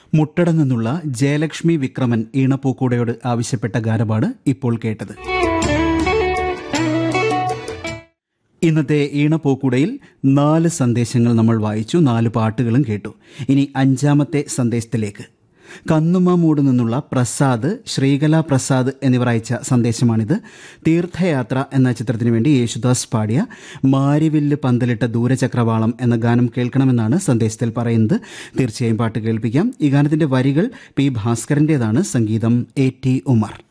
മുട്ടട നിന്നുള്ള ജയലക്ഷ്മി വിക്രമൻ ഈണപ്പൂക്കൂടയോട് ആവശ്യപ്പെട്ട ഗാനമാണ് ഇപ്പോൾ കേട്ടത് ഇന്നത്തെ ഈണപ്പൂക്കുടയിൽ നാല് സന്ദേശങ്ങൾ നമ്മൾ വായിച്ചു നാല് പാട്ടുകളും കേട്ടു ഇനി അഞ്ചാമത്തെ സന്ദേശത്തിലേക്ക് കന്നുമാമൂട് നിന്നുള്ള പ്രസാദ് ശ്രീകല പ്രസാദ് എന്നിവർ അയച്ച സന്ദേശമാണിത് തീർത്ഥയാത്ര എന്ന ചിത്രത്തിന് വേണ്ടി യേശുദാസ് പാടിയ മാരിവില്ല് പന്തലിട്ട ദൂരചക്രവാളം എന്ന ഗാനം കേൾക്കണമെന്നാണ് സന്ദേശത്തിൽ പറയുന്നത് തീർച്ചയായും പാട്ട് കേൾപ്പിക്കാം ഈ ഗാനത്തിന്റെ വരികൾ പി ഭാസ്കരന്റേതാണ് സംഗീതം എ ടി ഉമർ